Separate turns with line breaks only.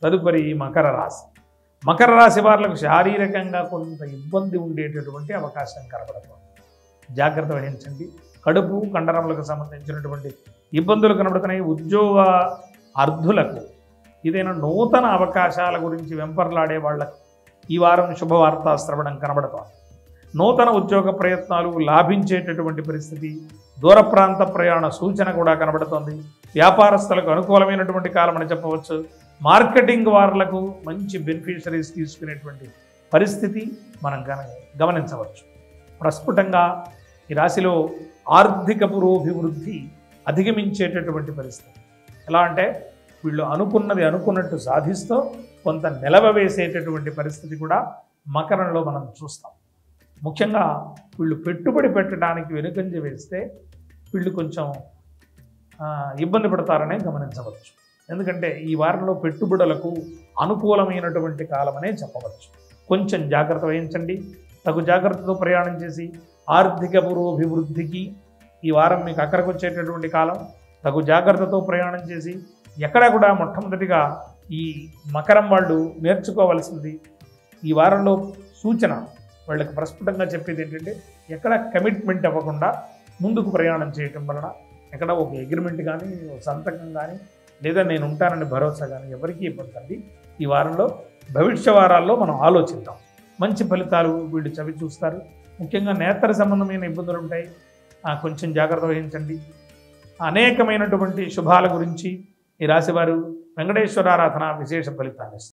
తదుపరి మకర రాశి మకర రాశి వారులకు శారీరకంగా కొంత ఇబ్బంది ఉండేటటువంటి అవకాశం కనబడుతుంది జాగ్రత్త వహించండి కడుపు కండరములకు సంబంధించినటువంటి ఇబ్బందులు కనబడుతున్నాయి ఉద్యోగ అర్ధులకు ఏదైనా నూతన అవకాశాల గురించి వెంపర్లాడే వాళ్ళకు ఈ వారం శుభవార్త శ్రవణం కనబడుతోంది నూతన ఉద్యోగ ప్రయత్నాలు లాభించేటటువంటి పరిస్థితి దూర ప్రాంత ప్రయాణ సూచన కూడా కనబడుతోంది వ్యాపారస్తులకు అనుకూలమైనటువంటి కాలం అని చెప్పవచ్చు మార్కెటింగ్ వారులకు మంచి బెనిఫిషరీస్ తీసుకునేటువంటి పరిస్థితి మనం గన గమనించవచ్చు ప్రస్ఫుటంగా ఈ రాశిలో ఆర్థిక పురోభివృద్ధి అధిగమించేటటువంటి పరిస్థితి ఎలా అంటే వీళ్ళు అనుకున్నది అనుకున్నట్టు సాధిస్తూ కొంత నిలవ వేసేటటువంటి పరిస్థితి కూడా మకరంలో మనం చూస్తాం ముఖ్యంగా వీళ్ళు పెట్టుబడి పెట్టడానికి వెనుకంజ వేస్తే వీళ్ళు కొంచెం ఆ, ఇబ్బంది పడతారనే గమనించవచ్చు ఎందుకంటే ఈ వారంలో పెట్టుబడులకు అనుకూలమైనటువంటి కాలమనే చెప్పవచ్చు కొంచెం జాగ్రత్త వహించండి తగు జాగ్రత్తతో ప్రయాణం చేసి ఆర్థిక పురోభివృద్ధికి ఈ వారం మీకు అక్కడికి వచ్చేటటువంటి కాలం తగు జాగ్రత్తతో ప్రయాణం చేసి ఎక్కడ కూడా మొట్టమొదటిగా ఈ మకరం వాళ్ళు నేర్చుకోవాల్సింది ఈ వారంలో సూచన వాళ్ళకి ప్రస్ఫుటంగా చెప్పేది ఏంటంటే ఎక్కడ కమిట్మెంట్ అవ్వకుండా ముందుకు ప్రయాణం చేయటం వలన ఎక్కడ ఒక అగ్రిమెంట్ కానీ ఒక సంతకం కానీ లేదా నేను ఉంటానని భరోసా కానీ ఎవరికీ ఇబ్బంది అండి ఈ వారంలో భవిష్య వారాల్లో మనం ఆలోచిద్దాం మంచి ఫలితాలు వీళ్ళు చవి చూస్తారు ముఖ్యంగా నేత్ర సంబంధమైన ఇబ్బందులు ఉంటాయి ఆ, కొంచెం జాగ్రత్త వహించండి అనేకమైనటువంటి శుభాల గురించి ఈ రాశివారు వెంకటేశ్వరారాధన విశేష ఫలితాన్ని ఇస్తారు